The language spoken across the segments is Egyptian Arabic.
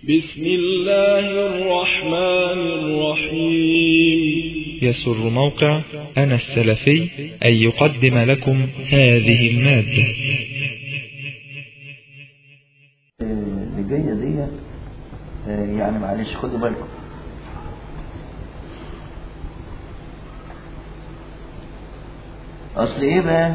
بسم الله الرحمن الرحيم يسر موقع أنا السلفي أن يقدم لكم هذه المادة اللي جاية دي آه، يعني معلش خدوا بالكم اصل ايه بقى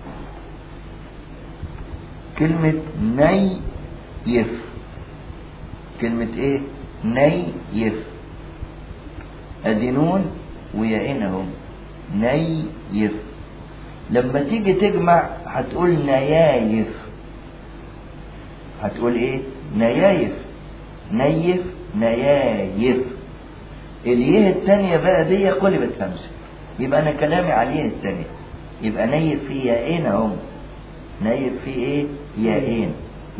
كلمة نيف كلمة ايه نيف ادي نون وياءين اهم نيف لما تيجي تجمع هتقول نيايف هتقول ايه نيايف نيف نيايف اليه التانية بقى دي قلبت همزة يبقى انا كلامي على اليه التانية يبقى نيف في ياءين اهم نيف في ايه ياءين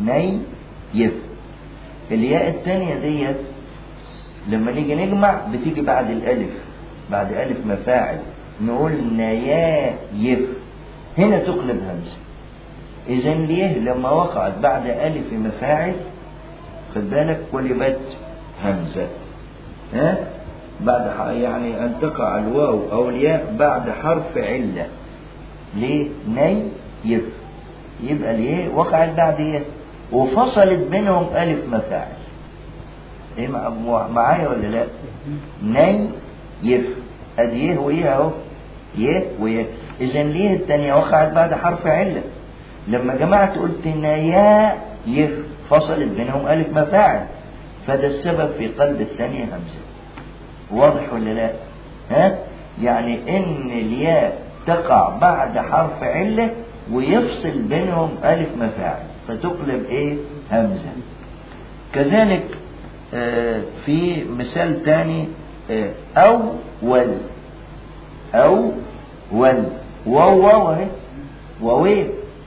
نيف الياء التانية ديت لما نيجي نجمع بتيجي بعد الالف بعد الف مفاعل نقول نيايف هنا تقلب همزه إذا ليه لما وقعت بعد ألف مفاعل خد بالك قلبت همزة ها بعد ح- يعني أن تقع الواو أو الياء بعد حرف علة ليه ني يف يبقى ليه وقعت بعد ايه وفصلت بينهم ألف مفاعل ايه مع- معايا ولا لا ني يف ادي ايه وايه اهو يه ويه اذا ليه الثانيه وقعت بعد حرف عله لما جمعت قلت نيا يف فصلت بينهم ألف مفاعل فده السبب في قلب الثانية همزة واضح ولا لا ها يعني ان الياء تقع بعد حرف علة ويفصل بينهم ألف مفاعل فتقلب ايه همزة كذلك آه، في مثال تاني آه، أو ول أو ول واو واو اهي واوين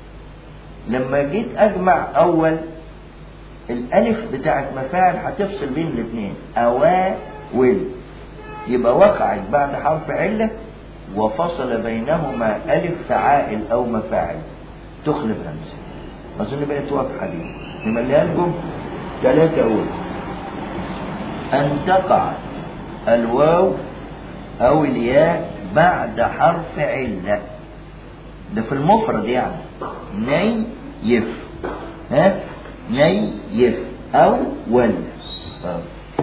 لما جيت اجمع اول الالف بتاعت مفاعل هتفصل بين الاثنين اواول يبقى وقعت بعد حرف عله وفصل بينهما الف فعائل او مفاعل تخلف همزه اظن بقت واضحه دي نمليها لكم ثلاثه اول ان تقع الواو او الياء بعد حرف عله ده في المفرد يعني نيف ها نيف او ول طب.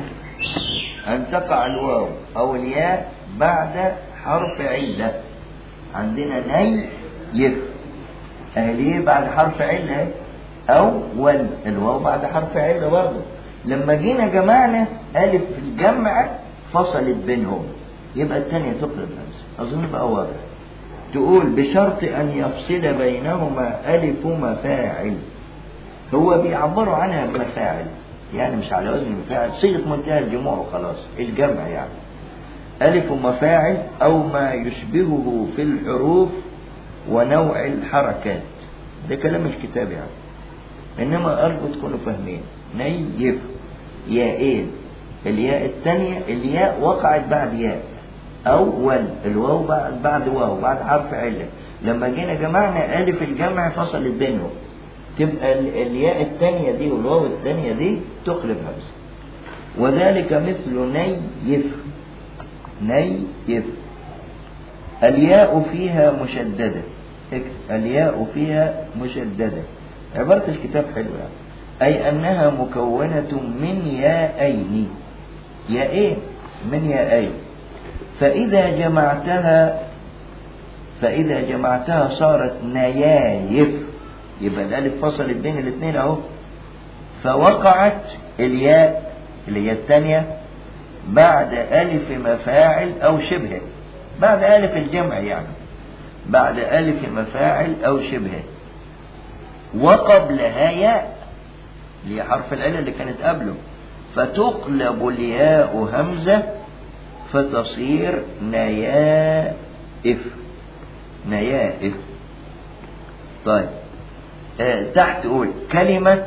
ان تقع الواو او الياء بعد حرف عله عندنا نيف اهليه بعد حرف عله اهي. او ول الواو بعد حرف عله برضه لما جينا جمعنا الف الجمع فصلت بينهم يبقى الثانيه تقلب همزه اظن بقى واضح تقول بشرط أن يفصل بينهما ألف مفاعل هو بيعبروا عنها بمفاعل يعني مش على وزن مفاعل صيغة منتهى الجموع وخلاص الجمع يعني ألف مفاعل أو ما يشبهه في الحروف ونوع الحركات ده كلام الكتاب يعني إنما أرجو تكونوا فاهمين نيف ياءين الياء الثانية الياء وقعت بعد ياء أو ول الواو بعد بعد واو بعد حرف علة لما جينا جمعنا ألف الجمع فصلت بينهم تبقى ال- الياء الثانية دي والواو الثانية دي تقلب همزة وذلك مثل نيف نيف الياء فيها مشددة اكتب. الياء فيها مشددة عبارة الكتاب حلوة يعني. أي أنها مكونة من ياءين ياءين من ياءين فإذا جمعتها فإذا جمعتها صارت نيايف يبقى الألف فصلت بين الاثنين أهو فوقعت الياء اللي هي الثانية بعد ألف مفاعل أو شبهه بعد ألف الجمع يعني بعد ألف مفاعل أو شبهه وقبلها ياء اللي هي حرف العلة اللي كانت قبله فتقلب الياء همزة فتصير نيائف نيائف طيب آه تحت قول كلمة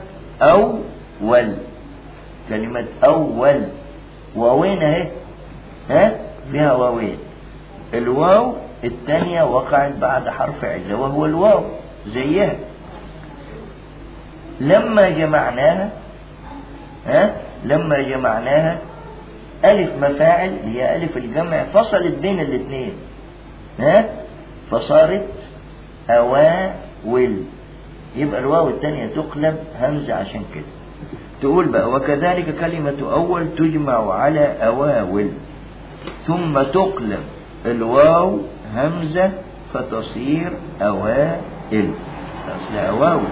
أول كلمة أول واوين اهي ها فيها واوين الواو الثانية وقعت بعد حرف علة وهو الواو زيها لما جمعناها ها لما جمعناها ألف مفاعل هي ألف الجمع فصلت بين الاثنين ها فصارت أواول يبقى الواو الثانية تقلب همزة عشان كده تقول بقى وكذلك كلمة أول تجمع على أواول ثم تقلب الواو همزة فتصير أوائل أصل أواول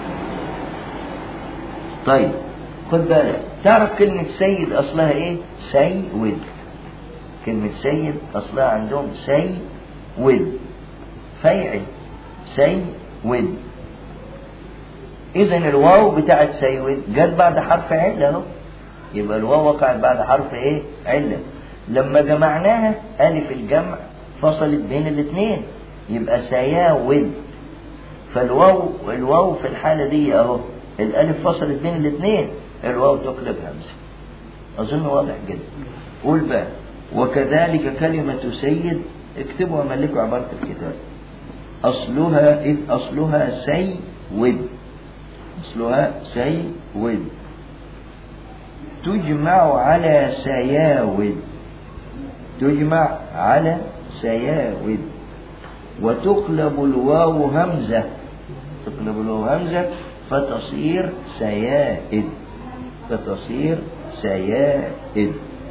طيب خد بالك تعرف كلمة سيد أصلها إيه؟ سيد كلمة سيد أصلها عندهم سيد فيعل سيد إذا الواو بتاعت سيد جت بعد حرف علة أهو يبقى الواو وقعت بعد حرف إيه؟ علة لما جمعناها ألف الجمع فصلت بين الاثنين يبقى سياود فالواو الواو في الحالة دي أهو الألف فصلت بين الاثنين الواو تقلب همزة أظن واضح جدا قول بقى وكذلك كلمة سيد اكتبوا وملكوا عبارة الكتاب أصلها إذ أصلها سيود أصلها سيود تجمع على سياود تجمع على سياود وتقلب الواو همزة تقلب الواو همزة فتصير سيائد فتصير سيائد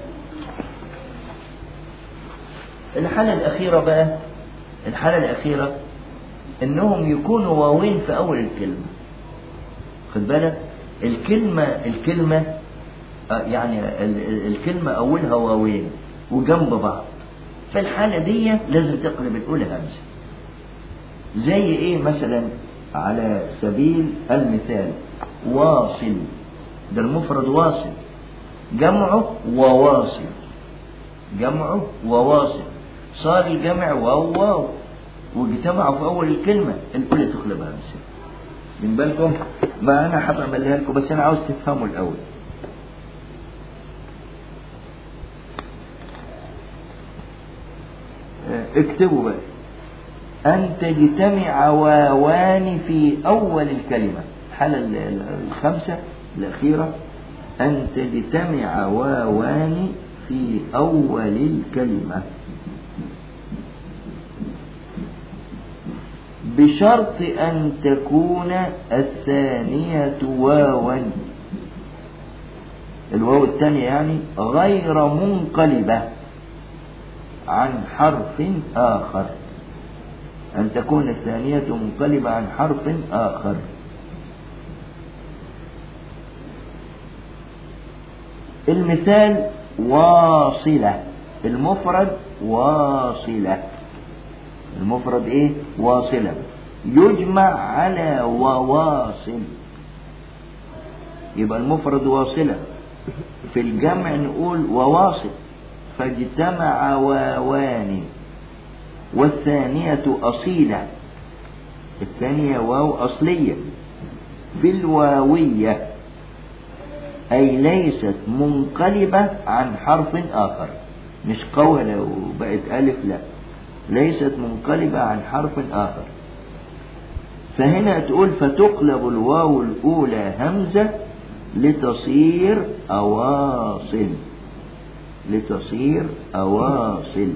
الحالة الأخيرة بقى الحالة الأخيرة إنهم يكونوا واوين في أول الكلمة خد بالك الكلمة الكلمة يعني الكلمة أولها واوين وجنب بعض في الحالة دي لازم تقلب الأولى همزة زي إيه مثلا على سبيل المثال واصل ده المفرد واصل جمعه وواصل جمعه وواصل صار الجمع واو واو واجتمعوا في أول الكلمة الأولى تقلب همزة من بالكم ما أنا حابب أعملها لكم بس أنا عاوز تفهموا الأول اكتبوا بقى أن تجتمع واوان في أول الكلمة الحالة الخمسة الأخيرة أن تجتمع واوان في أول الكلمة بشرط أن تكون الثانية واوا الواو الثانية يعني غير منقلبة عن حرف آخر أن تكون الثانية منقلبة عن حرف آخر المثال واصلة المفرد واصلة المفرد ايه واصلة يجمع على وواصل يبقى المفرد واصلة في الجمع نقول وواصل فاجتمع واوان والثانية أصيلة الثانية واو أصلية بالواوية أي ليست منقلبة عن حرف آخر مش قولة وبقت ألف لا ليست منقلبة عن حرف آخر فهنا تقول فتقلب الواو الأولى همزة لتصير أواصل لتصير أواصل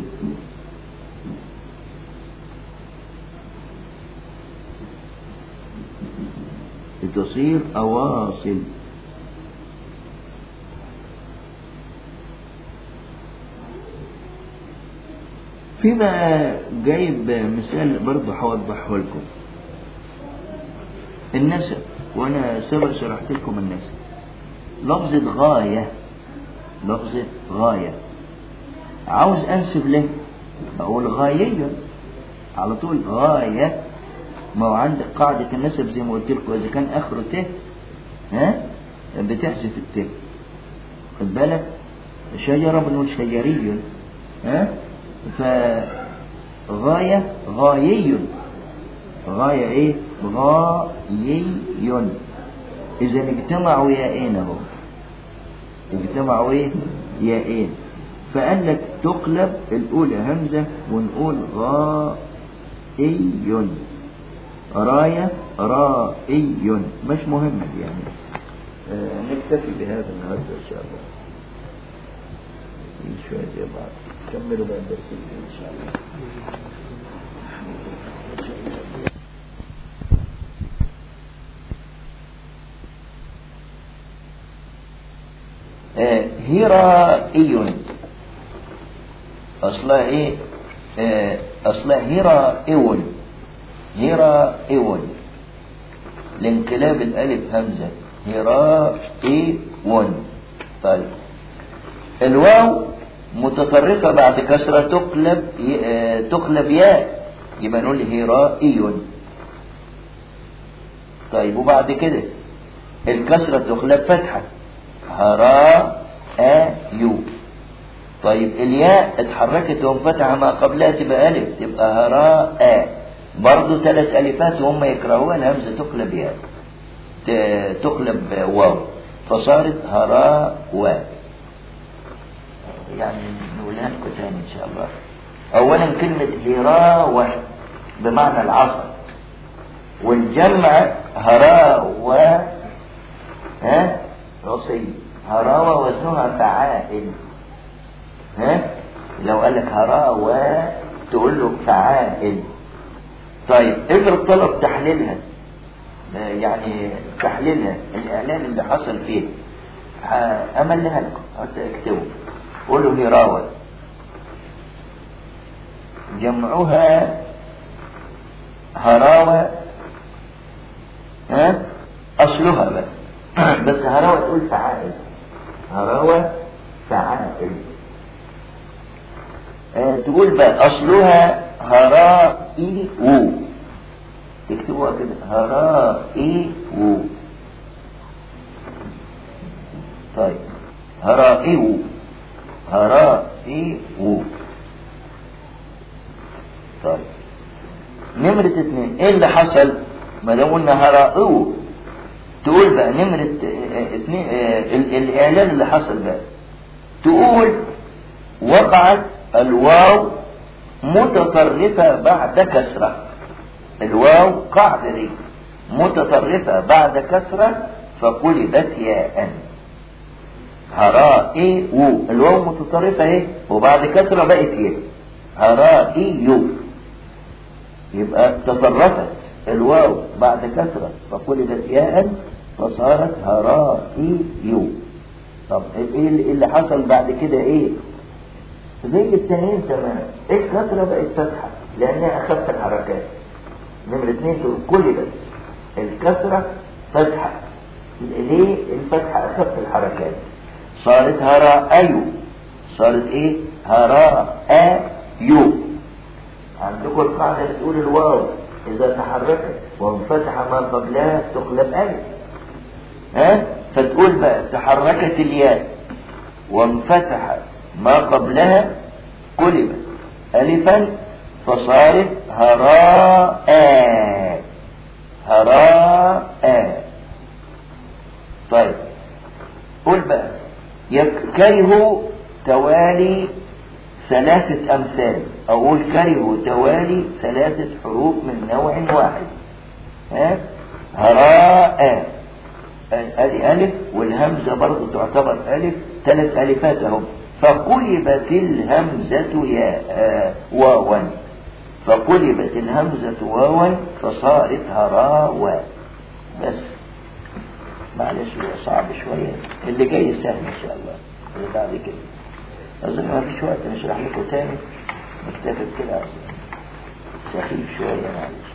لتصير أواصل فيما جايب مثال برضه هوضحه لكم النسب وانا سبق شرحت لكم النسب لفظة غاية لفظة غاية عاوز انسب له اقول غاية على طول غاية ما هو عندك قاعدة النسب زي ما قلت لكم اذا كان اخره ت ها بتحذف الت خد بالك شجرة بنقول شجري ها فغاية غايي غاية ايه غايي اذا اجتمعوا يائين اهو اجتمعوا ايه يائين فقال لك تقلب الاولى همزة ونقول غائي راية رائي مش مهمة دي يعني آه، نكتفي بهذا النهارده ان شاء الله في شويه زي بعض كملوا بقى الدرس الجاي ان شاء الله آه، هيرائي أصلها إيه؟ آه، أصلها هيرائي هيرائي لانقلاب الألف همزة هيرائي طيب الواو متطرفة بعد كسرة تقلب آه، تقلب ياء يبقى نقول هيرائي طيب وبعد كده الكسرة تقلب فتحة هراء يو طيب الياء اتحركت وانفتح ما قبلها تبقى ألف تبقى هراء برضه ثلاث ألفات وهم يكرهوها الهمزة تقلب ياء ت- تقلب واو فصارت هراء و يعني نقولها لكم تاني إن شاء الله أولا كلمة هراوة بمعنى العصا والجمع هراوة ها عصي هراوة وزنها فعائل ها لو قال لك هراوة تقول له فعائل طيب افرض طلب تحليلها آه، يعني تحليلها الاعلان اللي حصل فيه ه- املها لكم حتى اكتبوا قولوا هراوة جمعها هراوة ها اصلها بقى بس هراوة تقول فعائل هراوة فعائل آه، تقول بقى اصلها هرائي و تكتبوها كده هرائي و طيب هرائي و هرائي و طيب نمرة اتنين ايه اللي حصل ما دام قلنا هرائي تقول بقى نمرة اه، اتنين اه، ال- الاعلان اللي حصل بقى تقول وقعت الواو متطرفة بعد كسرة الواو قاعدة دي متطرفة بعد كسرة فقلبت ياء هرائي و الواو متطرفة ايه وبعد كسرة بقت ياء هرائي يو يبقى تطرفت الواو بعد كسرة فقلبت ياء فصارت هرائي يو طب ايه اللي حصل بعد كده ايه زي التانيين تمام الكسرة بقت فتحة لأنها أخف الحركات نمرة اتنين تقول قلبت الكسرة فتحة ليه الفتحة أخف الحركات صارت هراء أيو صارت إيه هراء أيو عندكم القاعدة اللي تقول الواو إذا تحركت وانفتح ما قبلها تقلب ألف ها فتقول بقى تحركت الياء وانفتح ما قبلها قلبت ألفا فصارت هراء هراء طيب قل بقى يكره توالي ثلاثة أمثال أو قول كره توالي ثلاثة حروف من نوع واحد ها هراء ادي الف والهمزة برضو تعتبر الف ثلاث الفات اهم فقلبت الهمزة ياء واوا فقلبت الهمزة واوا فصارت هراوا بس معلش هو صعب شوية اللي جاي سهل ان شاء الله اللي بعد كده اظن ما فيش وقت نشرح لكم تاني نكتفي كده اصلا سخيف شوية معلش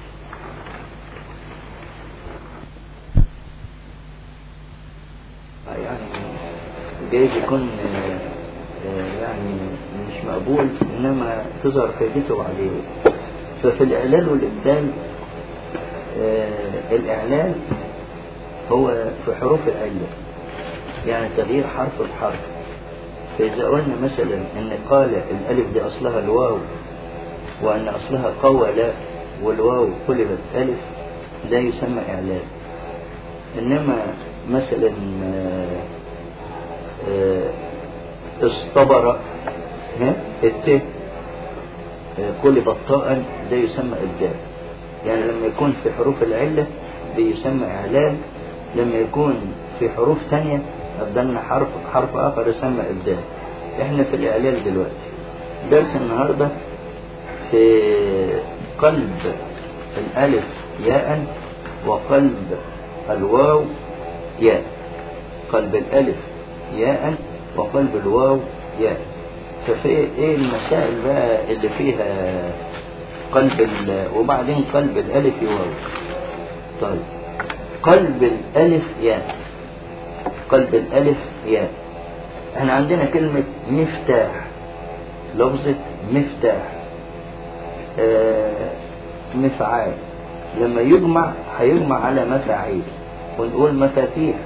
يعني جايز يكون آه، آه، يعني مش مقبول انما تظهر فائدته بعدين ففي الاعلان والابدال آه، الاعلان هو في حروف العله يعني تغيير حرف بحرف فاذا قلنا مثلا ان قال الالف دي اصلها الواو وان اصلها قول والواو قلبت الف ده يسمى اعلان انما مثلا آه، آه، اصطبر ها الت آه، قلب طاء ده يسمى ابدال يعني لما يكون في حروف العله بيسمى اعلان لما يكون في حروف تانية أبدلنا حرف حرف آخر يسمى إبدال إحنا في الإعلال دلوقتي درس النهاردة في قلب الألف ياء وقلب الواو ياء قلب الألف ياء وقلب الواو ياء ففي ايه المسائل بقى اللي فيها قلب ال... وبعدين قلب الألف واو طيب قلب الألف ياء قلب الألف ياء احنا عندنا كلمة مفتاح لفظة مفتاح آه مفعال لما يجمع هيجمع على مفاعيل ونقول مفاتيح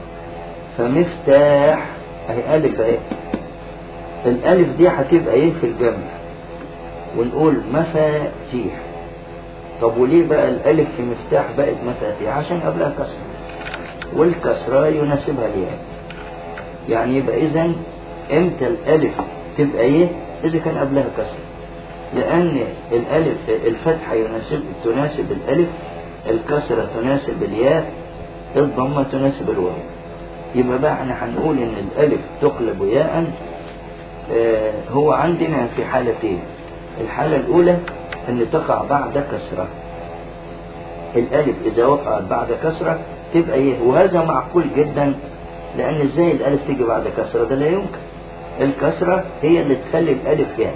فمفتاح اهي ألف اهي الألف دي هتبقى ايه في الجمع ونقول مفاتيح طب وليه بقى الألف في مفتاح بقت مفاتيح عشان قبلها كسرة والكسرة يناسبها الياء يعني يبقى إذا إمتى الألف تبقى إيه إذا كان قبلها كسرة لأن الألف الفتحة يناسب تناسب الألف الكسرة تناسب الياء الضمة تناسب الواو يبقى بقى احنا هنقول ان الألف تقلب ياء اه هو عندنا في حالتين الحالة الأولى أن تقع بعد كسرة الألف إذا وقعت بعد كسرة تبقى إيه وهذا معقول جدا لأن إزاي الألف تيجي بعد كسرة ده لا يمكن الكسرة هي اللي تخلي الألف ياء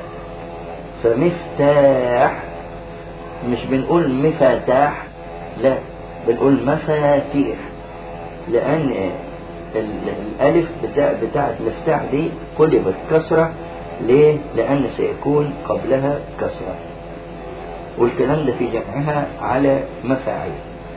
فمفتاح مش بنقول مفاتاح لا بنقول مفاتيح لأن الألف بتاع بتاعة مفتاح دي قلبت كسرة ليه؟ لأن سيكون قبلها كسرة والكلام ده في جمعها على مفاعيل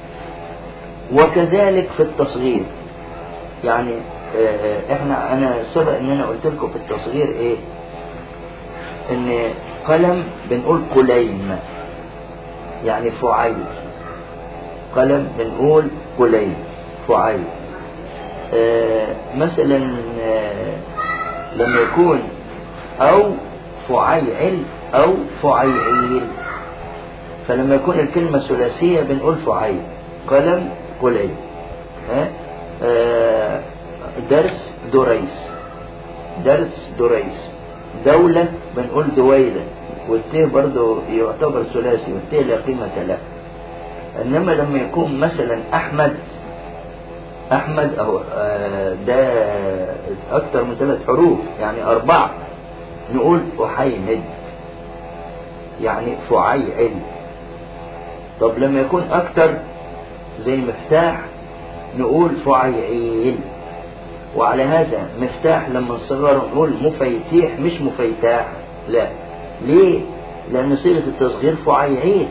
وكذلك في التصغير يعني احنا انا سبق ان انا قلت لكم في التصغير ايه ان قلم بنقول قليم يعني فعيل قلم بنقول قليم فعيل اه مثلا اه لما يكون او فعيل او فعيعيل فلما يكون الكلمة ثلاثية بنقول فعيل قلم قليل ها اه درس دريس درس دريس دولة بنقول دويلة والتيه برضه يعتبر ثلاثي والتيه لا قيمة له انما لما يكون مثلا احمد احمد اهو ده اكتر من ثلاث حروف يعني اربعة نقول احيمد يعني فعيعل طب لما يكون اكتر زي مفتاح نقول فعيعيل وعلى هذا مفتاح لما نصغره نقول مفيتيح مش مفيتاح لا ليه لان صيغه التصغير فعيعيل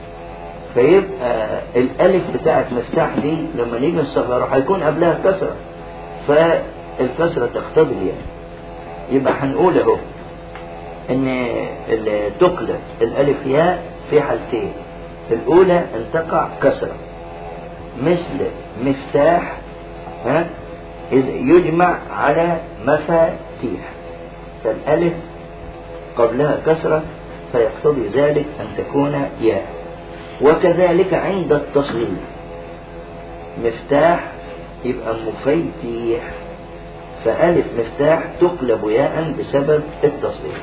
فيبقى الالف بتاعت مفتاح دي لما نيجي نصغره هيكون قبلها كسره فالكسره تقتضي يعني يبقى هنقول اهو ان تقلب الالف ياء في حالتين الاولى ان تقع كسره مثل مفتاح ها إذ يجمع على مفاتيح فالالف قبلها كسره فيقتضي ذلك ان تكون ياء وكذلك عند التصغير مفتاح يبقى مفيتيح فألف مفتاح تقلب ياء بسبب التصغير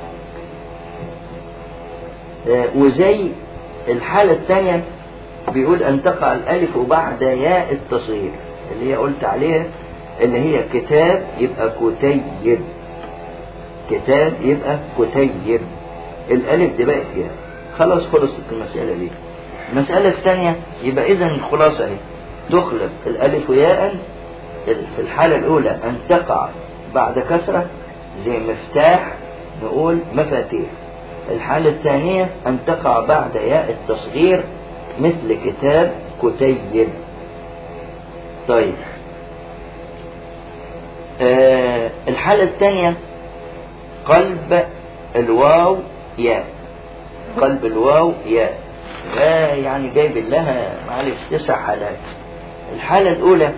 وزي الحالة الثانية بيقول أن تقع الألف بعد ياء التصغير اللي هي قلت عليها اللي هي كتاب يبقى كتيب كتاب يبقى كتيب الألف دي بقت ياء خلاص خلصت المسألة دي المسألة الثانية يبقى إذا الخلاصة اهي تخلق الألف ياء في الحالة الأولى أن تقع بعد كسرة زي مفتاح نقول مفاتيح الحالة الثانية أن تقع بعد ياء التصغير مثل كتاب كتيب طيب آه الحالة الثانية قلب الواو ياء قلب الواو ياء ده يعني جايب لها معلش تسع حالات الحالة الأولى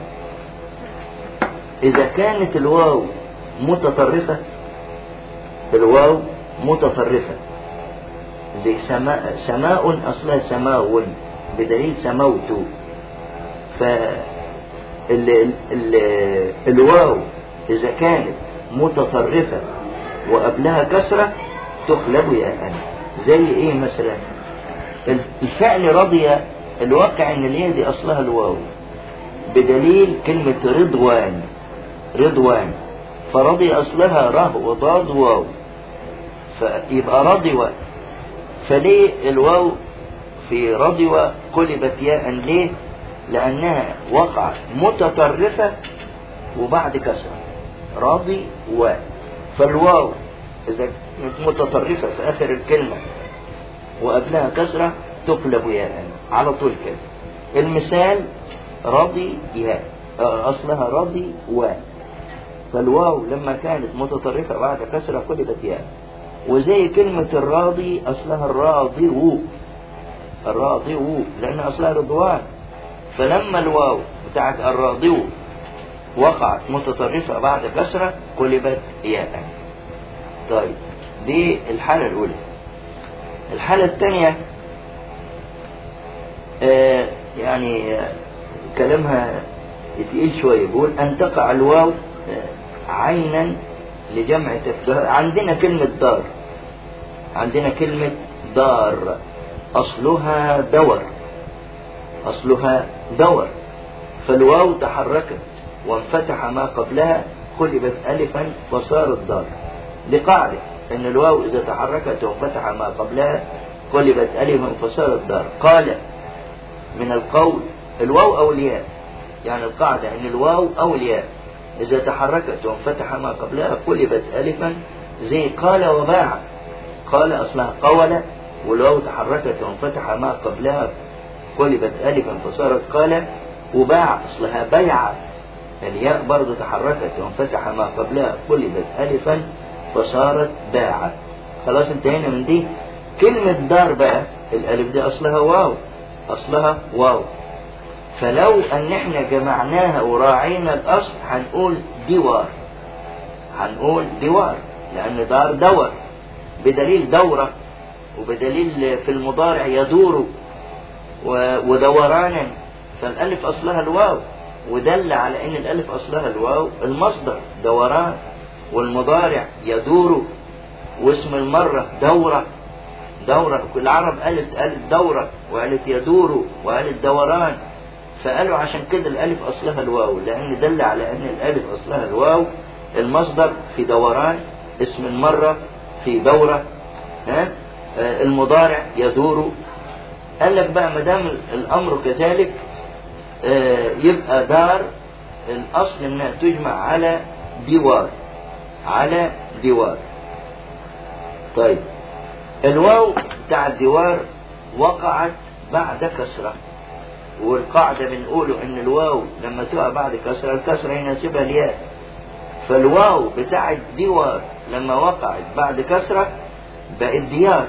إذا كانت الواو متطرفة الواو متطرفة زي سماء سماء أصلها سماو بدليل سموت ال ال ال الواو إذا كانت متطرفة وقبلها كسرة تقلب ياء زي إيه مثلا الفعل رضي الواقع إن الياء دي أصلها الواو بدليل كلمة رضوان رضوان فرضي أصلها ره وضاد واو فيبقى رضوى فليه الواو في رضوى قلبت ياء ليه لأنها وقعت متطرفة وبعد كسرة راضي و فالواو إذا كانت متطرفة في آخر الكلمة وقبلها كسرة تقلب ياء على طول كده المثال رضي ياء أصلها رضي و فالواو لما كانت متطرفة بعد كسرة قلبت ياء وزي كلمة الراضي أصلها الراضي و الراضي و لأن أصلها رضوان فلما الواو بتاعت الراضي وقعت متطرفة بعد كسرة قلبت ياء طيب دي الحالة الأولى الحالة الثانية آه يعني آه كلامها تقيل شوية بيقول أن تقع الواو آه عينا لجمع تكدار عندنا كلمة دار عندنا كلمة دار أصلها دور أصلها دور فالواو تحركت وانفتح ما قبلها قلبت ألفا وصارت دار لقاعدة أن الواو إذا تحركت وانفتح ما قبلها قلبت ألفا فصارت دار قال من القول الواو أو الياء يعني القاعدة أن الواو أو الياء إذا تحركت وانفتح ما قبلها قلبت ألفا زي قال وباع قال أصلها قول والواو تحركت وانفتح ما قبلها قلبت ألفا فصارت قال وباع أصلها بيع الياء برضو تحركت وانفتح ما قبلها قلبت ألفا فصارت باع خلاص انتهينا من دي كلمة دار بقى الألف دي أصلها واو أصلها واو فلو أن احنا جمعناها وراعينا الأصل هنقول دوار هنقول دوار لأن دار دور بدليل دورة وبدليل في المضارع يدور ودورانا فالألف أصلها الواو ودل على أن الألف أصلها الواو المصدر دوران والمضارع يدور واسم المرة دورة دورة العرب قالت قالت دورة وقالت يدور وقالت دوران فقالوا عشان كده الألف أصلها الواو لأن دل على أن الألف أصلها الواو المصدر في دوران اسم المرة في دورة ها المضارع يدور قال لك بقى ما دام الأمر كذلك يبقى دار الأصل إنها تجمع على دوار على دوار طيب الواو بتاع الدوار وقعت بعد كسرة والقاعدة بنقوله إن الواو لما تقع بعد كسرة الكسرة يناسبها الياء فالواو بتاع الدوار لما وقعت بعد كسرة بقت ديار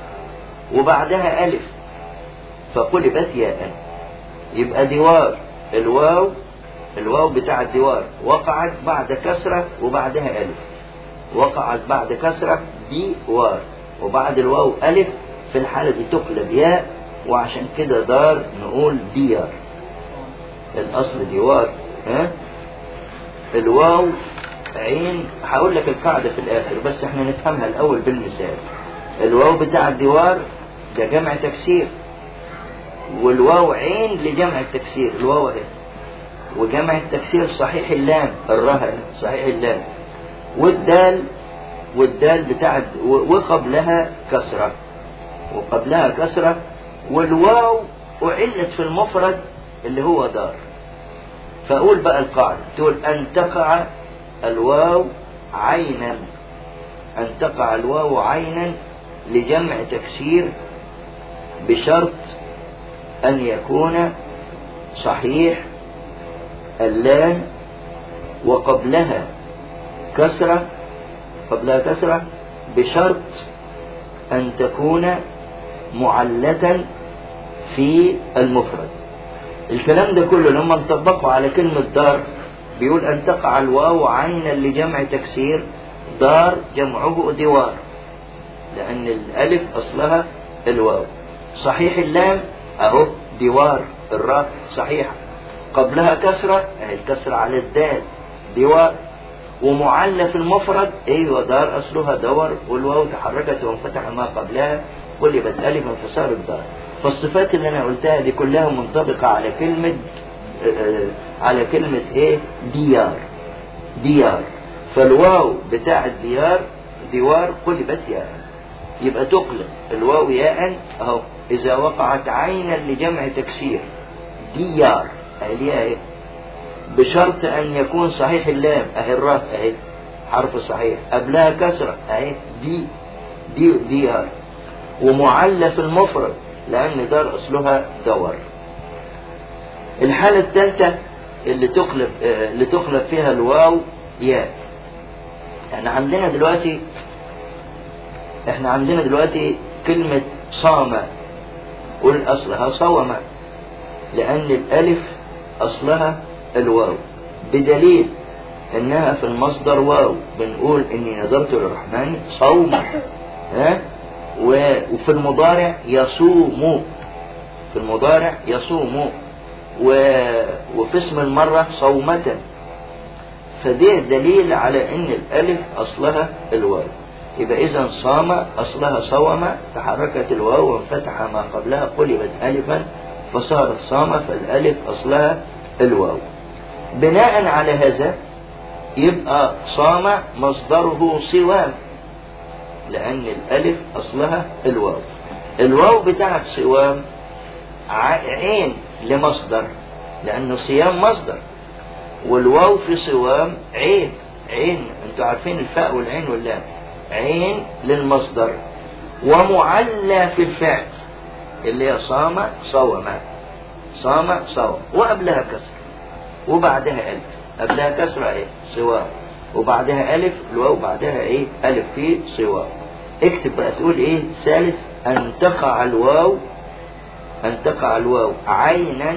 وبعدها ألف فقلبت ياء يبقى دوار الواو الواو بتاع الدوار وقعت بعد كسرة وبعدها ألف وقعت بعد كسرة دي وار وبعد الواو ألف في الحالة دي تقلب ياء وعشان كده دار نقول ديار الأصل ديوار ها الواو عين هقول لك القاعدة في الآخر بس احنا نفهمها الأول بالمثال الواو بتاع الديوار ده جمع تكسير والواو عين لجمع التكسير الواو اهي وجمع التكسير صحيح اللام الره صحيح اللام والدال والدال بتاع وقبلها كسرة وقبلها كسرة والواو أعلت في المفرد اللي هو دار فأقول بقى القاعدة تقول أن تقع الواو عينا أن تقع الواو عينا لجمع تكسير بشرط أن يكون صحيح اللام وقبلها كسرة قبلها كسرة بشرط أن تكون معلة في المفرد الكلام ده كله لما نطبقه على كلمة دار بيقول أن تقع الواو عينا لجمع تكسير دار جمعه دوار لأن الألف أصلها الواو صحيح اللام أهو دوار الراء صحيحة قبلها كسرة اهي الكسرة على الدال دوار ومعلى في المفرد ايوه دار اصلها دور والواو تحركت وانفتح ما قبلها قلبت الفا فصارت دار فالصفات اللي انا قلتها دي كلها منطبقة على كلمة آه، على كلمة ايه ديار ديار فالواو بتاع الديار ديوار قلبت ياء يبقى تقلب الواو ياء اهو اذا وقعت عينا لجمع تكسير ديار اهي ليها ايه بشرط ان يكون صحيح اللام اهي الراء اهي حرف صحيح قبلها كسرة اهي دي دي ديار ومعلى في المفرد لان دار اصلها دور الحالة الثالثة اللي تقلب آه، اللي تقلب فيها الواو ياء احنا عندنا دلوقتي احنا عندنا دلوقتي كلمة صام قول اصلها صوم لان الالف اصلها الواو بدليل انها في المصدر واو بنقول اني نذرت للرحمن صوما ها و- وفي المضارع يصوم في المضارع يصوم و... وفي اسم المرة صومة فده دليل على ان الالف اصلها الواو يبقى اذا صام اصلها صوم تحركت الواو وانفتح ما قبلها قلبت الفا فصارت صام فالالف اصلها الواو بناء على هذا يبقى صام مصدره صوام لان الالف اصلها الواو الواو بتاعت صوام ع- عين لمصدر لانه صيام مصدر والواو في صوام عين عين انتوا عارفين الفاء والعين واللام عين للمصدر ومعلى في الفعل اللي هي صام صوم صام صوم وقبلها كسر وبعدها ألف قبلها كسرة ايه صوام وبعدها ألف الواو بعدها ايه ألف في صوام اكتب بقى تقول ايه ثالث أن تقع الواو أن تقع الواو عينا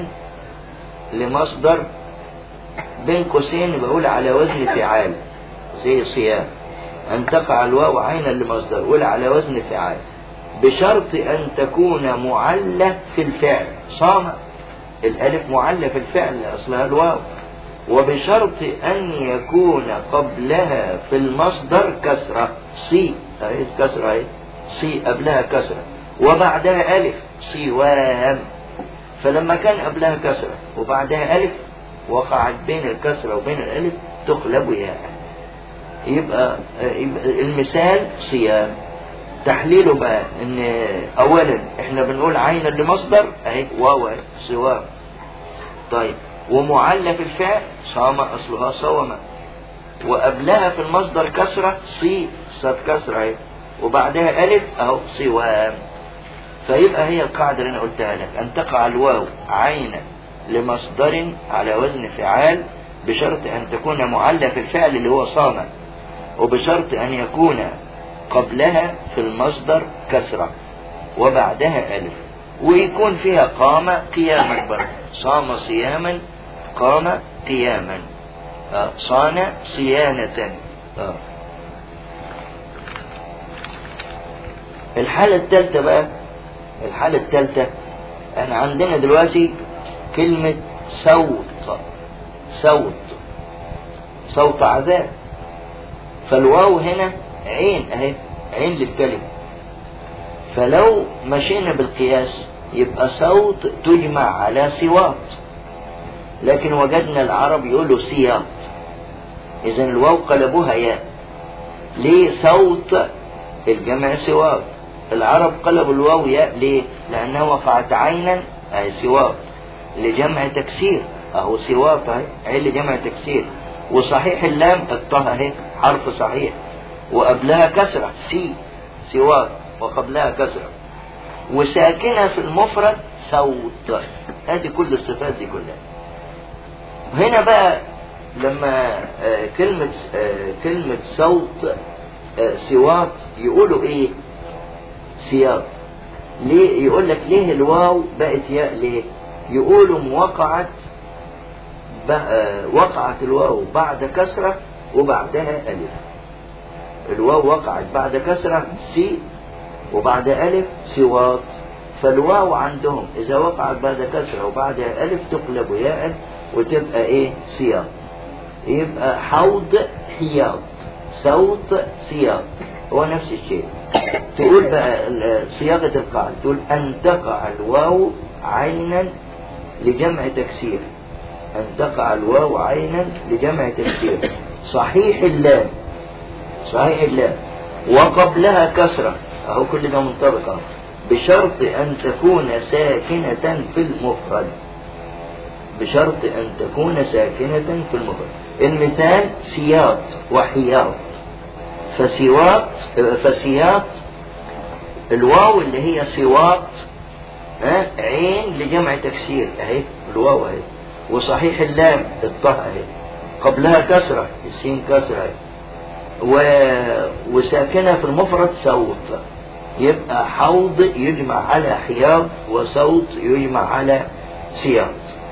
لمصدر بين قوسين بقول على وزن فعال زي صيام أن تقع الواو عينا لمصدر قول على وزن فعال بشرط أن تكون معلة في الفعل صام الألف معلة في الفعل أصلها الواو وبشرط أن يكون قبلها في المصدر كسرة صي أهي كسرة أهي صي قبلها كسرة وبعدها ألف صوام فلما كان قبلها كسرة وبعدها ألف وقعت بين الكسرة وبين الألف تقلب ياء يبقى, يبقى المثال صيام تحليله بقى ان اولا احنا بنقول عينا لمصدر اهي واو أهي، صوام طيب ومعلى في الفعل صام اصلها صوم وقبلها في المصدر كسرة صي صاد كسرة اهي وبعدها الف اهو صوام فيبقى هي القاعدة اللي انا قلتها لك ان تقع الواو عينا لمصدر على وزن فعال بشرط ان تكون معلى في الفعل اللي هو صام وبشرط ان يكون قبلها في المصدر كسرة وبعدها ألف ويكون فيها قام قياما برضه صام صياما قام قياما آه، صان صيانة آه. الحالة الثالثة بقى الحالة الثالثة احنا عندنا دلوقتي كلمة صوت صوت صوت عذاب فالواو هنا عين اهي عين للكلمة فلو مشينا بالقياس يبقى صوت تجمع على سواط لكن وجدنا العرب يقولوا سياط اذا الواو قلبوها ياء ليه صوت الجمع سواط العرب قلبوا الواو ياء ليه لانها وقعت عينا اي سواط لجمع تكسير اهو سواط اهي عين لجمع تكسير وصحيح اللام الطه اهي حرف صحيح وقبلها كسرة سي سواط وقبلها كسرة وساكنة في المفرد صوت هذه كل الصفات دي كلها هنا بقى لما آه، كلمة آه، كلمة صوت آه، سواط يقولوا ايه سياط ليه يقول لك ليه الواو بقت ياء ليه يقولوا وقعت ب- آه، وقعت الواو بعد كسرة وبعدها ألف الواو وقعت بعد كسرة سي وبعد ألف سواط فالواو عندهم إذا وقعت بعد كسرة وبعدها ألف تقلب ياء وتبقى ايه سياط يبقى حوض حياض صوت سياط هو نفس الشيء تقول بقى ال- صياغة القاعدة تقول أن تقع الواو عينا لجمع تكسير أن تقع الواو عينا لجمع تكسير صحيح اللام صحيح اللام وقبلها كسرة أهو كل ده منطبق أهو. بشرط أن تكون ساكنة في المفرد بشرط أن تكون ساكنة في المفرد المثال سياط وحياط فسيواط فسياط الواو اللي هي سواط ها عين لجمع تكسير اهي الواو اهي وصحيح اللام الطه اهي قبلها كسرة السين كسرة اهي و... وساكنة في المفرد صوت يبقى حوض يجمع على حياض وصوت يجمع على سياط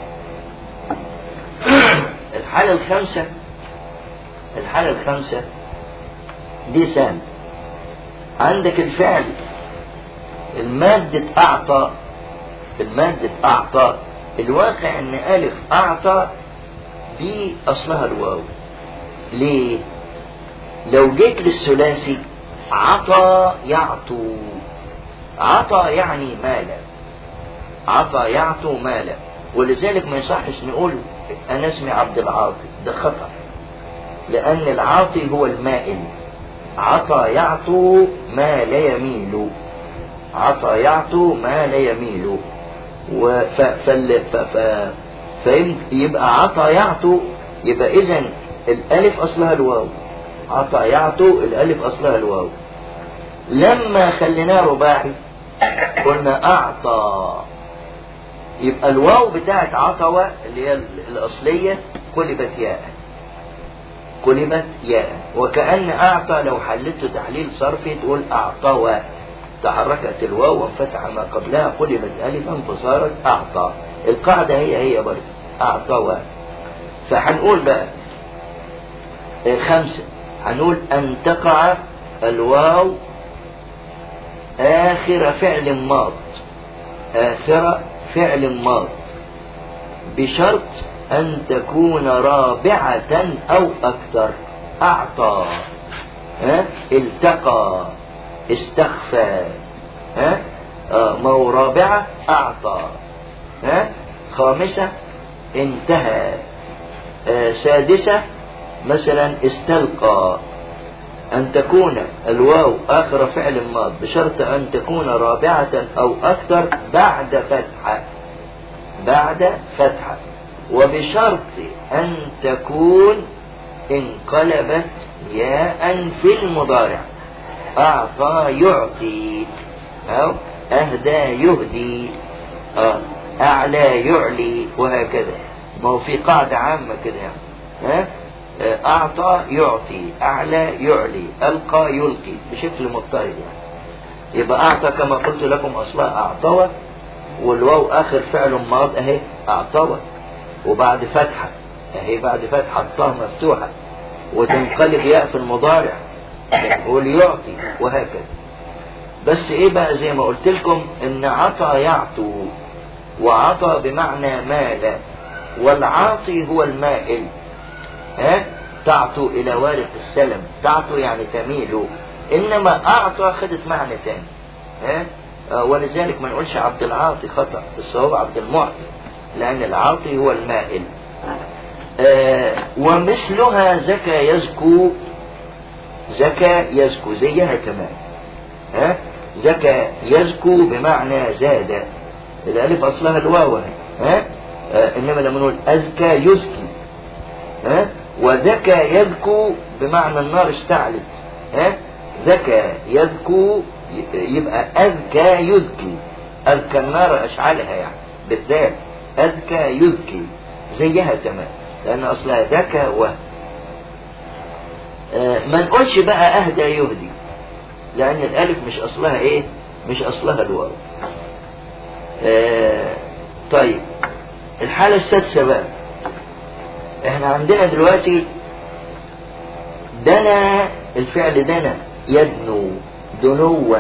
الحالة الخامسة الحالة الخامسة دي سام عندك الفعل المادة أعطى المادة أعطى الواقع أن ألف أعطى دي أصلها الواو ليه؟ لو جيت للثلاثي عطى يعطو عطى يعني مالا عطى يعطو مالا ولذلك ما يصحش نقول أنا اسمي عبد العاطي ده خطأ لأن العاطي هو المائل عطى يعطو ما لا يميل عطى يعطو ما لا يميل وف... فال... ف... ف... فيم... يبقى عطى يعطو يبقى إذا الألف أصلها الواو عطى يعطو الألف أصلها الواو لما خليناه رباعي قلنا أعطى يبقى الواو بتاعت عطوة اللي هي الأصلية قلبت ياء قلبت ياء وكأن أعطى لو حلته تحليل صرفي تقول أعطوى تحركت الواو وانفتح ما قبلها قلبت ألفا فصارت أعطى القاعدة هي هي برضه أعطوى فهنقول بقى خمسة هنقول أن تقع الواو آخر فعل ماض آخر فعل ماض بشرط أن تكون رابعة أو أكثر أعطى ها؟ التقى استخفى ها؟ آه ما هو رابعة أعطى ها؟ خامسة انتهى آه سادسة مثلا استلقى أن تكون الواو آخر فعل ماض بشرط أن تكون رابعة أو أكثر بعد فتحة بعد فتحة وبشرط أن تكون انقلبت ياء في المضارع أعطى يعطي أو أهدى يهدي آه. أعلى يعلي وهكذا ما هو في قاعدة عامة كده يعني ها أعطى يعطي أعلى يعلي ألقى يلقي بشكل مضطرد يعني يبقى أعطى كما قلت لكم أصلها أعطوى والواو آخر فعل ماض أهي أعطوى وبعد فتحة أهي بعد فتحة الطه مفتوحة وتنقلب ياء في المضارع وليعطي وهكذا بس ايه بقى زي ما قلت لكم ان عطى يعطو وعطى بمعنى مال والعاطي هو المائل ها تعطو الى وارث السلم تعطو يعني تميل انما اعطى خدت معنى ثاني ها آه ولذلك ما نقولش عبد العاطي خطا بس هو عبد المعطي لان العاطي هو المائل آه ومثلها زكى يزكو زكى يزكو زيها كمان ها زكى يزكو بمعنى زاد الالف اصلها الواو ها آه انما لما نقول ازكى يزكي ها وذكى يذكو بمعنى النار اشتعلت ها ذكى يذكو يبقى أذكى يذكي أذكى النار أشعلها يعني بالذات أذكى يذكي زيها تمام لأن أصلها ذكى و آه ما نقولش بقى أهدى يهدي لأن الألف مش أصلها إيه مش أصلها الواو آه طيب الحالة السادسة بقى احنا عندنا دلوقتي دنا الفعل دنا يدنو دنوا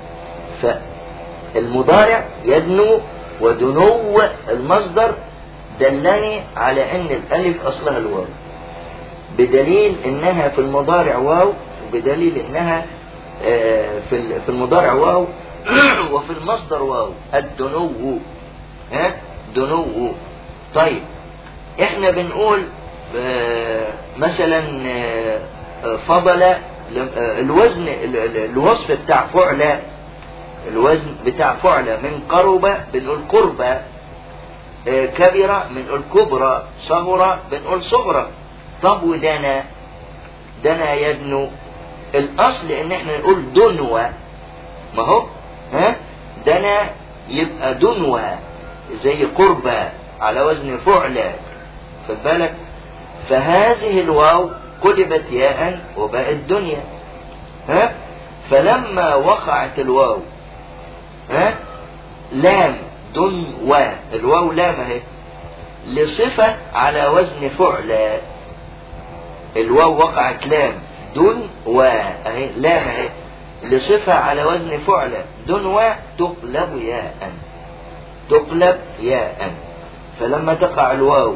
فالمضارع يدنو ودنو المصدر دلني على ان الالف اصلها الواو بدليل انها في المضارع واو وبدليل انها آه، في ال- في المضارع واو وفي المصدر واو الدنو ها دنو طيب احنا بنقول آه، مثلا آه، آه، فضل لم- آه، الوزن ال- ال- الوصف بتاع فعلة الوزن بتاع فعلة من قرب بنقول قربة آه، كبرة بنقول كبرى صغرى بنقول صغرى طب ودنا دنا يدنو الاصل ان احنا نقول دنوة ما هو ها دنا يبقى دنوة زي قربة على وزن فعلة خد بالك فهذه الواو قلبت ياء وبقت دنيا ها فلما وقعت الواو ها لام دنوة الواو لام اهي لصفة على وزن فعلى الواو وقعت لام دن و اهي لام اهي لصفة على وزن فعلى دن و تقلب ياء تقلب ياء فلما تقع الواو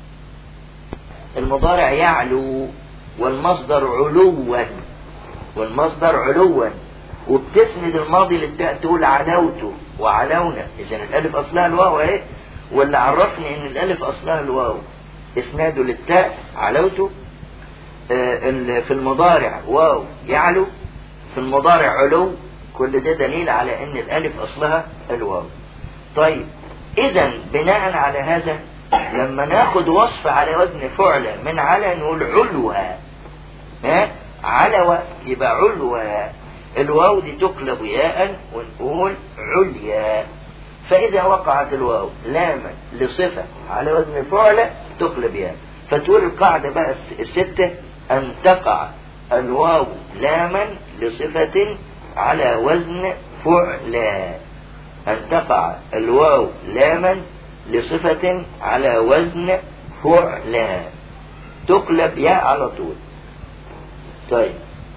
المضارع يعلو والمصدر علوا والمصدر علوا وبتسند الماضي للتاء تقول علوت وعلونا اذا الالف اصلها الواو اهي واللي عرفني ان الالف اصلها الواو اسناده للتاء علوت آه، ال- في المضارع واو يعلو في المضارع علو كل ده دليل على ان الالف اصلها الواو طيب اذا بناء على هذا لما ناخد وصف على وزن فعلة من على نقول علوها ها علوة يبقى علوة الواو دي تقلب ياء ونقول عليا فإذا وقعت الواو لاما لصفة على وزن فعلة تقلب ياء فتقول القاعدة بقى الس- الستة أن تقع الواو لاما لصفة على وزن فعلى أن تقع الواو لاما لصفة على وزن فعلى تقلب ياء على طول طيب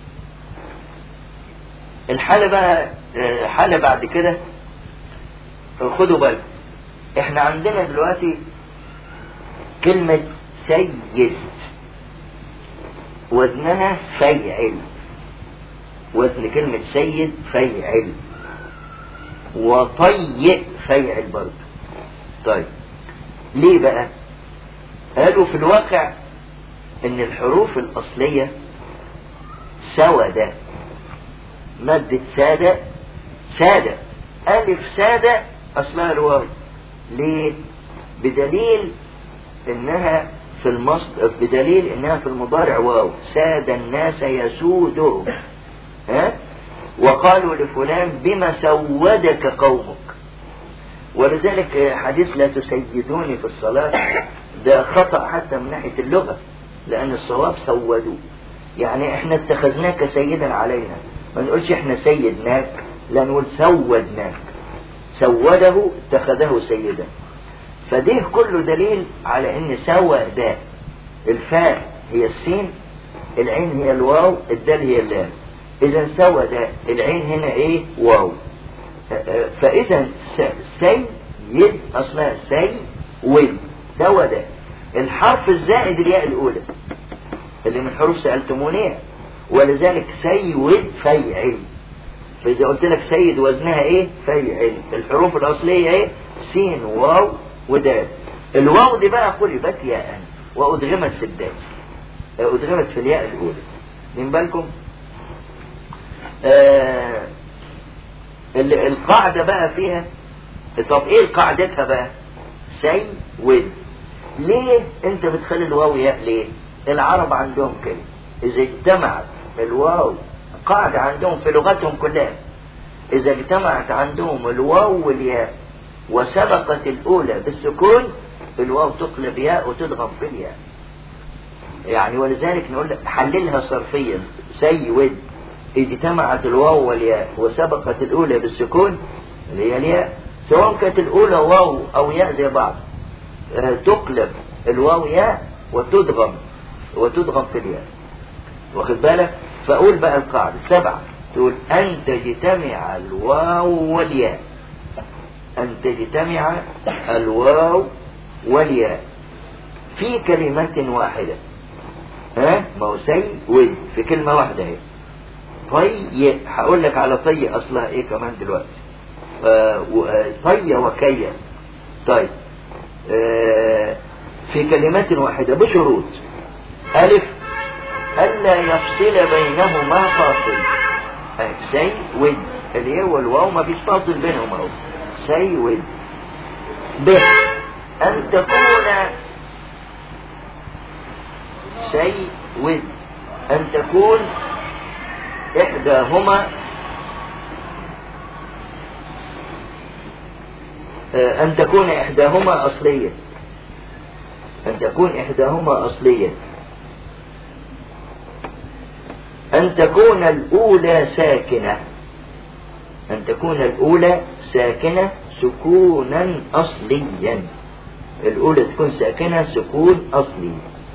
الحالة بقى الحالة بعد كده خدوا بالكم احنا عندنا دلوقتي كلمة سيد وزنها فيعل وزن كلمة سيد فيعل وطيء فيعل برضه طيب ليه بقى قالوا في الواقع ان الحروف الاصلية سودة مادة سادة سادة ألف سادة أصلها الواو ليه؟ بدليل إنها في المصدر بدليل إنها في المضارع واو ساد الناس يسودهم ها؟ وقالوا لفلان بما سودك قومك ولذلك حديث لا تسيدوني في الصلاة ده خطأ حتى من ناحية اللغة لأن الصواب سودوا يعني احنا اتخذناك سيدا علينا ما نقولش احنا سيدناك لا نقول سودناك سوده اتخذه سيدا فده كله دليل على ان سودا الفاء هي السين العين هي الواو الدال هي اللام اذا سودا العين هنا ايه واو فاذا سيد اصلها سي ود سودا الحرف الزائد الياء الاولى اللي من حروف سألتمونيها ولذلك سيد فيعل فإذا قلت لك سيد وزنها ايه فيعل الحروف الأصلية ايه سين واو ودال الواو دي بقى قلبت ياء وأدغمت في الدال أدغمت في الياء الأولى من بالكم آه القاعدة بقى فيها طب ايه قاعدتها بقى سي ود ليه انت بتخلي الواو ياء ليه العرب عندهم كده اذا اجتمعت الواو قاعدة عندهم في لغتهم كلها اذا اجتمعت عندهم الواو والياء وسبقت الاولى بالسكون الواو تقلب ياء وتضغم في الياء يعني ولذلك نقول لك حللها صرفيا سيود اجتمعت الواو والياء وسبقت الاولى بالسكون اللي هي الياء سواء كانت الاولى واو او ياء زي بعض اه تقلب الواو ياء وتدغم وتدغم في الياء واخد بالك فاقول بقى القاعدة سبعة تقول ان تجتمع الواو والياء ان تجتمع الواو والياء في كلمة واحدة ها ما هو سي ود في كلمة واحدة اهي طي هقول لك على طي اصلها ايه كمان دلوقتي آه و- آه، طي وكي طيب آه في كلمة واحدة بشروط ألف ألا يفصل بينهما فاصل آه، سي ود اللي هو الواو ما فيش فاصل بينهم اهو سي ود ب أن تكون سي ود أن تكون إحداهما آه، أن تكون إحداهما أصلية أن تكون إحداهما أصلية أن تكون الأولى ساكنة أن تكون الأولى ساكنة سكونا أصليا الأولى تكون ساكنة سكون أصلي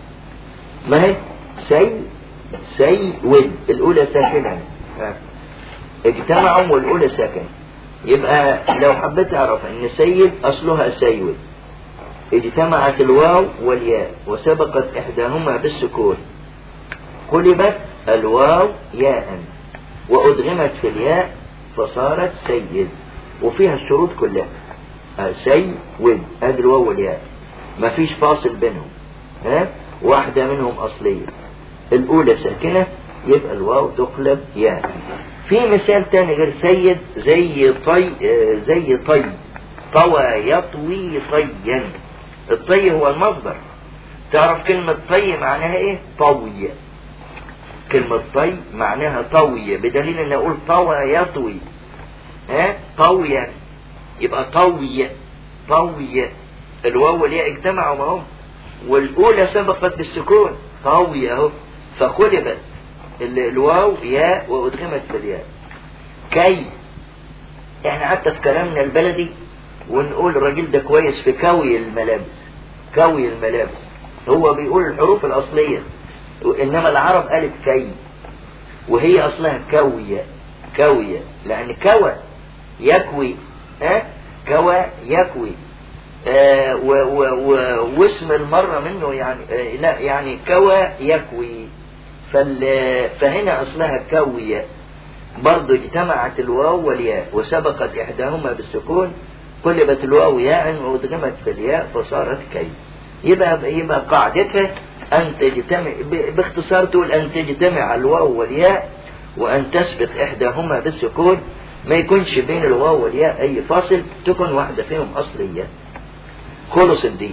ما هي سي سي ود الأولى ساكنة ها. اجتمعوا والأولى ساكنة يبقى لو حبيت أعرف أن سيد أصلها سيود اجتمعت الواو والياء وسبقت إحداهما بالسكون قلبت الواو ياء وأدغمت في الياء فصارت سيد وفيها الشروط كلها آه، سي ود ادي الواو والياء مفيش فاصل بينهم ها واحدة منهم أصلية الأولى ساكنة يبقى الواو تقلب ياء في مثال تاني غير سيد زي طي آه، زي طي طوى يطوي طيا الطي هو المصدر تعرف كلمة طي معناها ايه طوي كلمة طي معناها طوي بدليل ان اقول طوى يطوي ها طويا يبقى طوي طوي الواو والياء اجتمعوا معهم والاولى سبقت بالسكون طوي اهو فقلبت ال- الواو ياء وادغمت في الياء كي احنا حتى في كلامنا البلدي ونقول الراجل ده كويس في كوي الملابس كوي الملابس هو بيقول الحروف الاصليه انما العرب قالت كي وهي اصلها كوية كوية لان كوى يكوي ها كوى يكوي آه و و و واسم المرة منه يعني آه لا يعني كوى يكوي فال فهنا اصلها كوية برضو اجتمعت الواو والياء وسبقت احداهما بالسكون قلبت الواو ياء وادغمت في الياء فصارت كي يبقى يبقى قاعدتها أن تجتمع ب- باختصار تقول أن تجتمع الواو والياء وأن تسبق إحداهما بالسكون ما يكونش بين الواو والياء أي فاصل تكون واحدة فيهم أصلية خلص الدين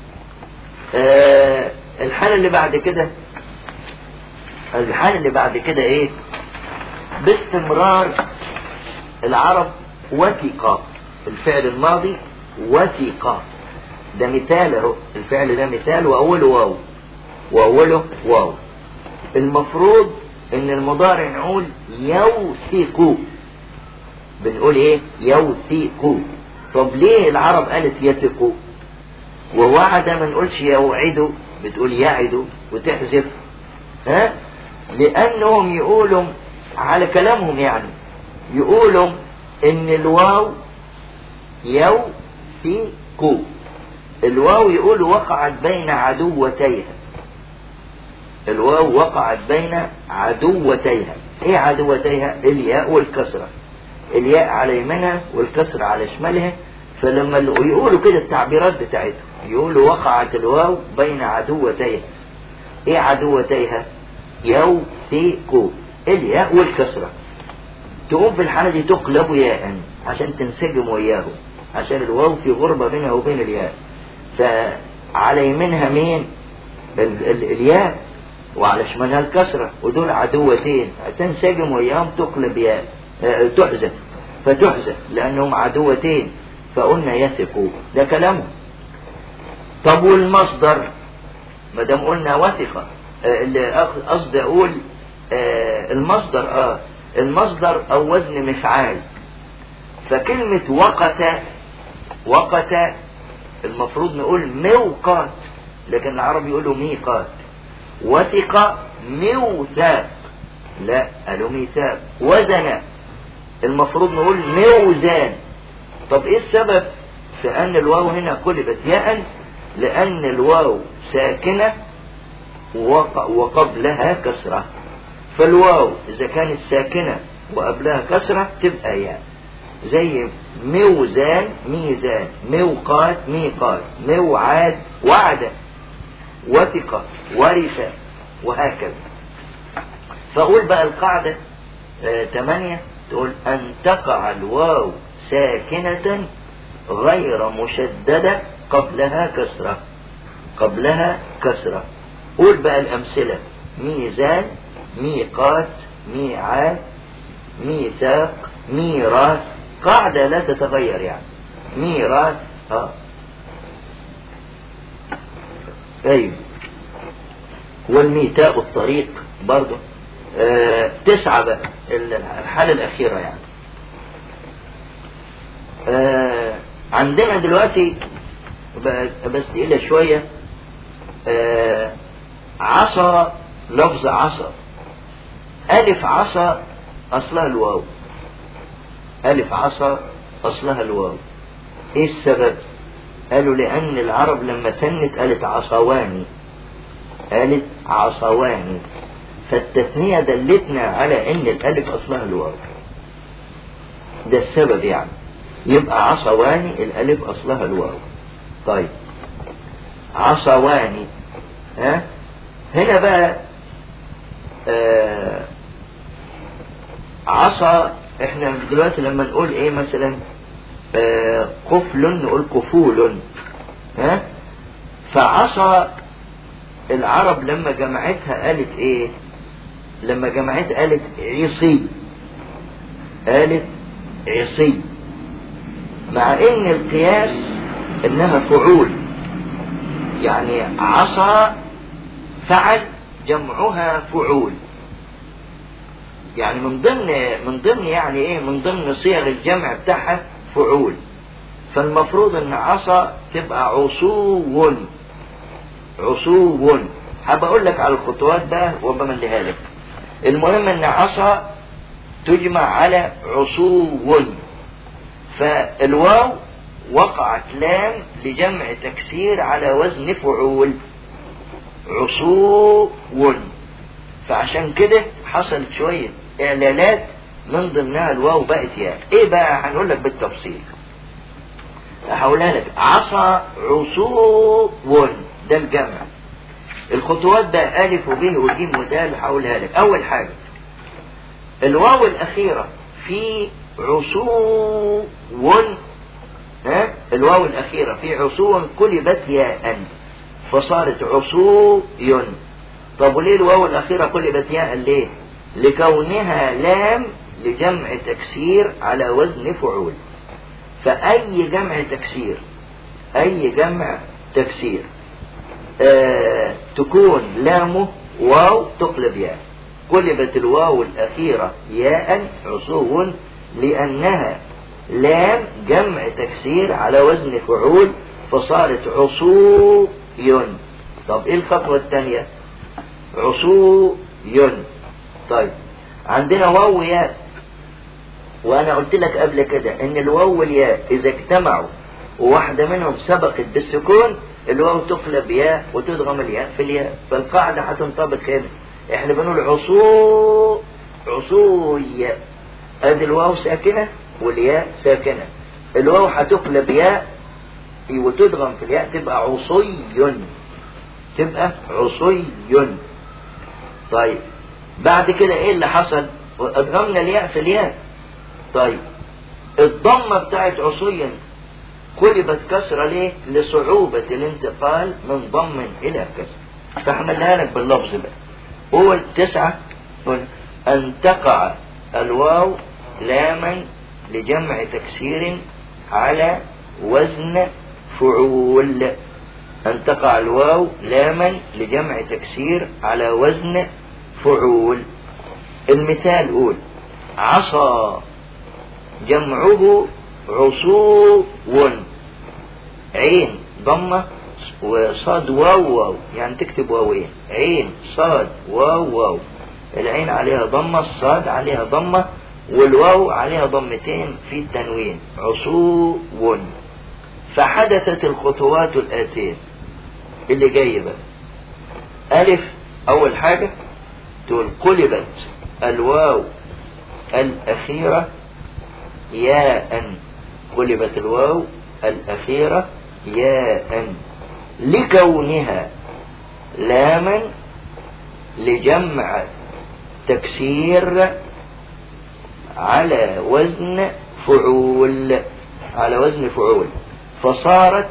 آه الحالة اللي بعد كده الحالة اللي بعد كده إيه باستمرار العرب وثق الفعل الماضي وثق ده مثال اهو الفعل ده مثال واوله واو واوله واو المفروض ان المضارع نقول يوثق بنقول ايه يوثق طب ليه العرب قالت يثق ووعد ما نقولش يوعد بتقول يعد وتحذف ها لانهم يقولوا على كلامهم يعني يقولوا ان الواو يوثق الواو يقول وقعت بين عدوتيها الواو وقعت بين عدوتيها ايه عدوتيها الياء والكسرة الياء على يمينها والكسرة على شمالها فلما ال- يقولوا كده التعبيرات بتاعتهم يقولوا وقعت الواو بين عدوتيها ايه عدوتيها يوثق الياء والكسرة تقوم في الحالة دي تقلب ياء عشان تنسجم وياه عشان الواو في غربة بينها وبين الياء فعلى يمينها مين ال ال الياء وعلى شمالها الكسرة ودول عدوتين تنسجم وياهم تقلب ياء آه، تحذف فتحذف لأنهم عدوتين فقلنا يثقوا ده كلامهم طب والمصدر ما دام قلنا وثقة آه، اللي أخ- قصدي أقول آه، المصدر اه المصدر أو وزن مفعال فكلمة وقت وقت المفروض نقول موقات لكن العرب يقولوا ميقات وثق موثاق لا قالوا ميثاق وزن المفروض نقول موزان طب ايه السبب في ان الواو هنا قلبت ياء لأن الواو ساكنة وق- وقبلها كسرة فالواو إذا كانت ساكنة وقبلها كسرة تبقى ياء زي موزان ميزان موقات ميقات موعاد وعد وثق ورث وهكذا فأقول بقى القاعدة آه، تمانية تقول أن تقع الواو ساكنة غير مشددة قبلها كسرة قبلها كسرة قول بقى الأمثلة ميزان ميقات ميعاد ميثاق ميراث قاعدة لا تتغير يعني ميراث اه ايوه والميتاء الطريق برضه آه تسعة بقى الحالة الأخيرة يعني آه عندنا دلوقتي ب- بس تقيلة شوية آه عصا لفظ عصا ألف عصا أصلها الواو ألف عصا أصلها الواو إيه السبب؟ قالوا لأن العرب لما تنت قالت عصواني قالت عصواني فالتثنية دلتنا على ان الالف اصلها الواو ده السبب يعني يبقى عصواني الالف اصلها الواو طيب عصواني ها هنا بقى آه عصا احنا دلوقتي لما نقول ايه مثلا آه قفل نقول كفول ها فعصا العرب لما جمعتها قالت ايه لما جمعتها قالت عصي قالت عصي مع ان القياس انها فعول يعني عصا فعل جمعها فعول يعني من ضمن من ضمن يعني ايه من ضمن صيغ الجمع بتاعها فعول فالمفروض ان عصا تبقى عصو عصو حابب اقول لك على الخطوات بقى وبمليها لك المهم ان عصا تجمع على عصو فالواو وقعت لام لجمع تكسير على وزن فعول عصو فعشان كده حصلت شوية اعلانات من ضمنها الواو بقت ياء ايه بقى هنقول لك بالتفصيل هقولها لك عصا عصو ده الجمع الخطوات ده ألف وب وج ودال هقولها لك أول حاجة الواو الأخيرة في عصو ها الواو الأخيرة في عصو قلبت ياء فصارت عصو طب وليه الواو الأخيرة قلبت ياء ليه؟ لكونها لام لجمع تكسير على وزن فعول فأي جمع تكسير أي جمع تكسير آه تكون لامه واو تقلب ياء قلبت الواو الأخيرة ياء عصو لأنها لام جمع تكسير على وزن فعول فصارت عصو طب ايه الخطوة الثانية عصو طيب عندنا واو ياء وانا قلت لك قبل كده ان الواو والياء اذا اجتمعوا وواحدة منهم سبقت بالسكون الواو تقلب ياء وتدغم الياء في الياء فالقاعدة هتنطبق هنا احنا بنقول عصو عصوي ادي الواو ساكنة والياء ساكنة الواو هتقلب ياء وتدغم في الياء تبقى عصي تبقى عصي طيب بعد كده ايه اللي حصل ادغمنا الياء في الياء طيب الضمة بتاعت عصيا قلبت كسرة ليه لصعوبة الانتقال من ضم الى كسر فاحملها لك باللفظ بقى قول تسعة قول ان تقع الواو لاما لجمع تكسير على وزن فعول أن تقع الواو لاما لجمع تكسير على وزن فعول المثال قول عصى جمعه عصو عين ضمة وصاد واو واو يعني تكتب واوين عين صاد واو واو العين عليها ضمة الصاد عليها ضمة والواو عليها ضمتين في التنوين عصو فحدثت الخطوات الآتية اللي جاي بقى ألف أول حاجة تقول قلبت الواو الأخيرة ياء قلبت الواو الأخيرة ياء لكونها لاما لجمع تكسير على وزن فعول على وزن فعول فصارت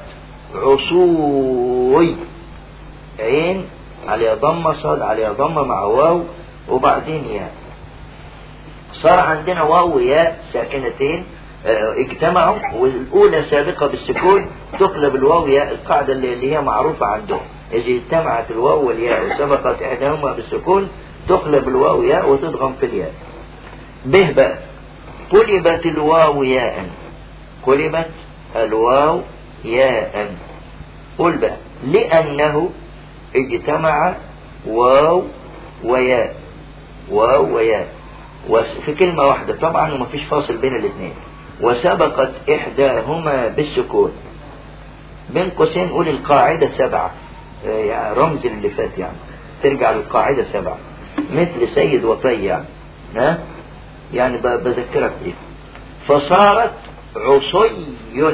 عصوي عين عليها ضمة صاد عليها ضمة مع واو وبعدين ياء صار عندنا واو وياء ساكنتين اه اجتمعوا والأولى سابقة بالسكون تقلب الواو ياء القاعدة اللي, اللي هي معروفة عندهم إذا اجتمعت الواو والياء وسبقت إحداهما بالسكون تقلب الواو ياء وتضغم في الياء به بقى قلبت الواو ياء قلبت الواو ياء قل بقى لأنه اجتمع واو وياء واو وياء في كلمة واحدة طبعا وما فيش فاصل بين الاثنين وسبقت إحداهما بالسكون بين قوسين قول القاعدة سبعة يعني رمز اللي فات يعني ترجع للقاعدة سبعة مثل سيد وطي يعني ها يعني بذكرك بيه فصارت عصي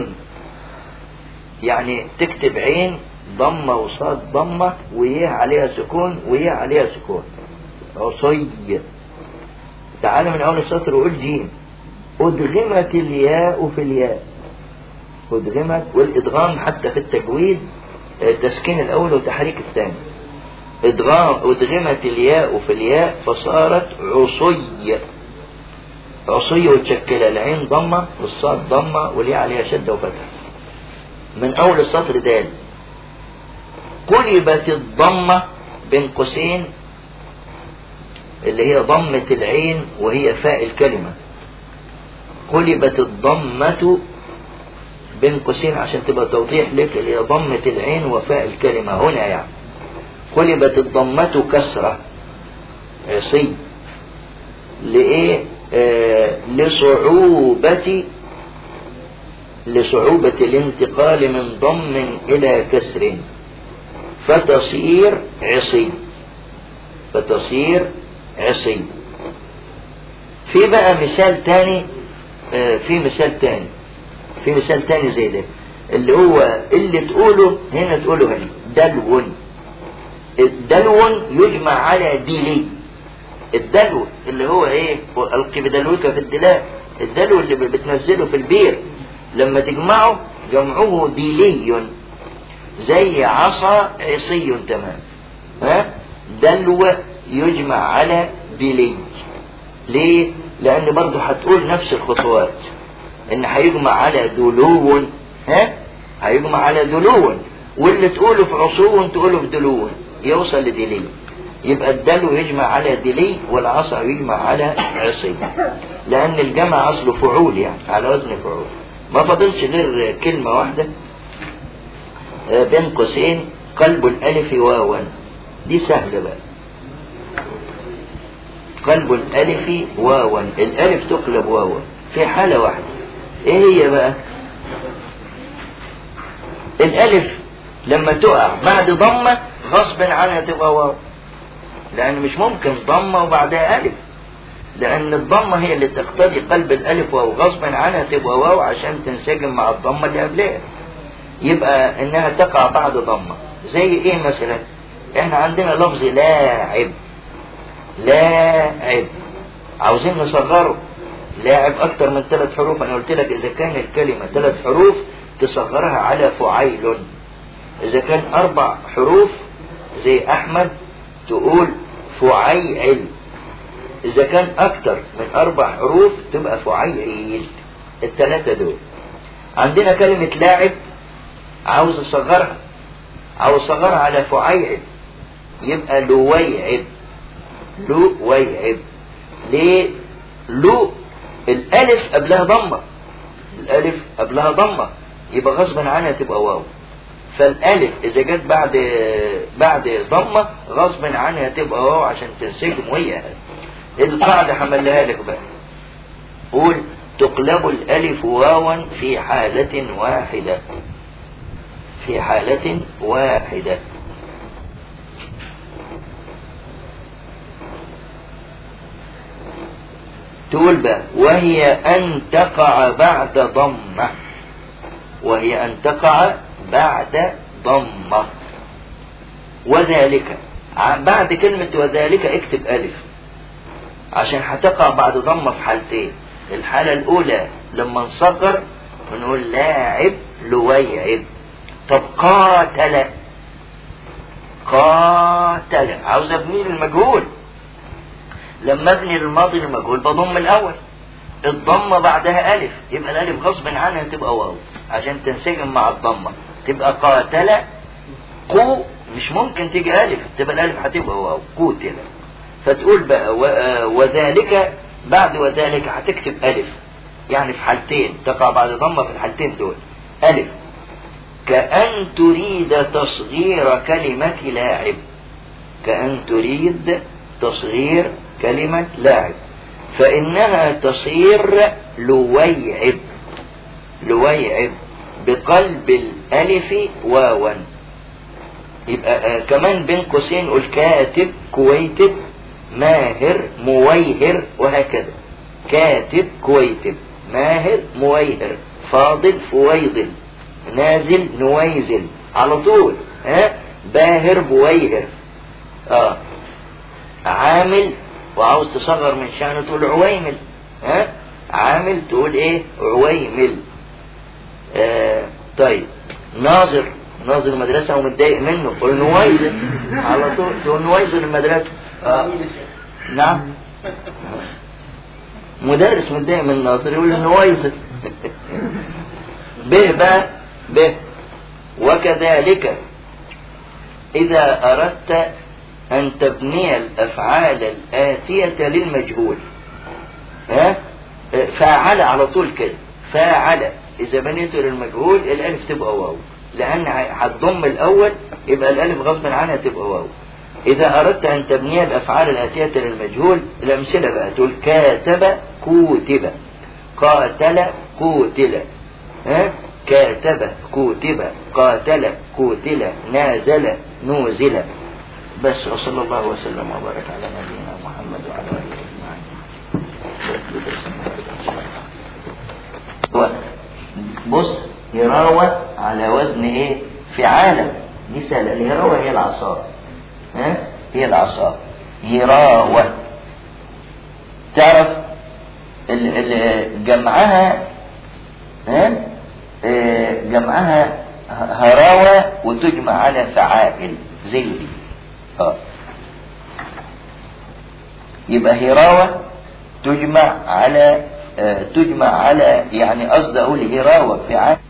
يعني تكتب عين ضمة وصاد ضمة ويه عليها سكون ويه عليها سكون عصي تعال من أول السطر وقول جيم أدغمت الياء في الياء أدغمت والإدغام حتى في التجويد تسكين الأول وتحريك الثاني إدغام أدغمت الياء في الياء فصارت عصي عصي وتشكل العين ضمة والصاد ضمة والياء عليها شدة وفتحة من أول السطر دال قلبت الضمة بين قوسين اللي هي ضمة العين وهي فاء الكلمة قلبت الضمة بين قوسين عشان تبقى توضيح لك اللي هي ضمة العين وفاء الكلمة هنا يعني قلبت الضمة كسرة عصي لإيه آه لصعوبة لصعوبة الانتقال من ضم إلى كسر فتصير عصي فتصير عصي في بقى مثال تاني آه في مثال تاني في مثال تاني زي ده اللي هو اللي تقوله هنا تقوله هنا دلو الدلو يجمع على ديلي الدلو اللي هو ايه القي بدلوك في الدلاء الدلو اللي بتنزله في البير لما تجمعه جمعه ديلي زي عصا عصي تمام ها دلو يجمع على ديلي ليه لان برضه هتقول نفس الخطوات ان هيجمع على دلو ها هيجمع على دلو واللي تقوله في عصو تقوله في دلو يوصل لديلي يبقى الدلو يجمع على ديلي والعصا يجمع على عصي لان الجمع اصله فعول يعني على وزن فعول ما فضلش غير كلمة واحدة بين قوسين قلب الالف واوا دي سهلة بقى قلب الالف واوا الالف تقلب واوا في حالة واحدة ايه هي بقى الالف لما تقع بعد ضمة غصب عنها تبقى واو لان مش ممكن ضمة وبعدها الف لان الضمة هي اللي تقتضي قلب الالف واو غصب عنها تبقى واو عشان تنسجم مع الضمة اللي قبلها يبقى انها تقع بعد ضمة زي ايه مثلا احنا عندنا لفظ لاعب لاعب عاوزين نصغره لاعب اكتر من ثلاث حروف انا قلت لك اذا كان الكلمة ثلاث حروف تصغرها على فعيل اذا كان اربع حروف زي احمد تقول فعيل اذا كان اكتر من اربع حروف تبقى فعيل الثلاثة دول عندنا كلمة لاعب عاوز اصغرها عاوز اصغرها على فعيل يبقى لويعب لويعب ليه لو الالف قبلها ضمة الالف قبلها ضمة يبقى غصبا عنها تبقى واو فالالف اذا جت بعد بعد ضمة غصبا عنها تبقى واو عشان تنسجم وهي القاعدة حملها لك بقى قول تقلب الالف واوا في حالة واحدة في حالة واحدة تقول بقى وهي أن تقع بعد ضمة وهي أن تقع بعد ضمة وذلك ع- بعد كلمة وذلك اكتب ألف عشان هتقع بعد ضمة في حالتين الحالة الأولى لما نصغر ونقول لاعب لويعب طب قاتل قاتل عاوز ابني المجهول لما ابني الماضي المجهول بضم الاول الضمه بعدها الف يبقى الالف غصب عنها تبقى واو عشان تنسجم مع الضمه تبقى قاتل قو مش ممكن تيجي الف تبقى الالف هتبقى واو قوتل فتقول بقى و- آه، وذلك بعد وذلك هتكتب الف يعني في حالتين تقع بعد ضمه في الحالتين دول الف كأن تريد تصغير كلمة لاعب كأن تريد تصغير كلمة لاعب فإنها تصير لويعب لويعب بقلب الألف واوا يبقى آه كمان بين قوسين قول كاتب كويتب ماهر مويهر وهكذا كاتب كويتب ماهر مويهر فاضل فويضل نازل نويزل على طول ها باهر بويهر اه عامل وعاوز تصغر من شأنه تقول عويمل ها عامل تقول ايه عويمل آه طيب ناظر ناظر المدرسة ومتضايق منه قول نويزل على طول تقول نويزل المدرسة آه. نعم مدرس متضايق من الناظر يقول نويزل به بقى به وكذلك إذا أردت أن تبني الأفعال الآتية للمجهول ها فاعل على طول كده فاعل إذا بنيته للمجهول الألف تبقى واو لأن هتضم الأول يبقى الألف غصب عنها تبقى واو إذا أردت أن تبني الأفعال الآتية للمجهول الأمثلة بقى تقول كاتب كوتب قاتل قوتل ها كاتب كوتب قاتل قوتل نازل نوزل بس وصلى الله وسلم وبارك على نبينا محمد وعلى اله اجمعين بص هراوة على وزن ايه فعالة دي سهلة الهراوة هي العصا ها هي العصا هراوة تعرف ال- ال- جمعها ها آه، جمعها هراوة وتجمع على فعائل زي دي اه يبقى هراوة تجمع على آه، تجمع على يعني قصد اقول هراوة فعال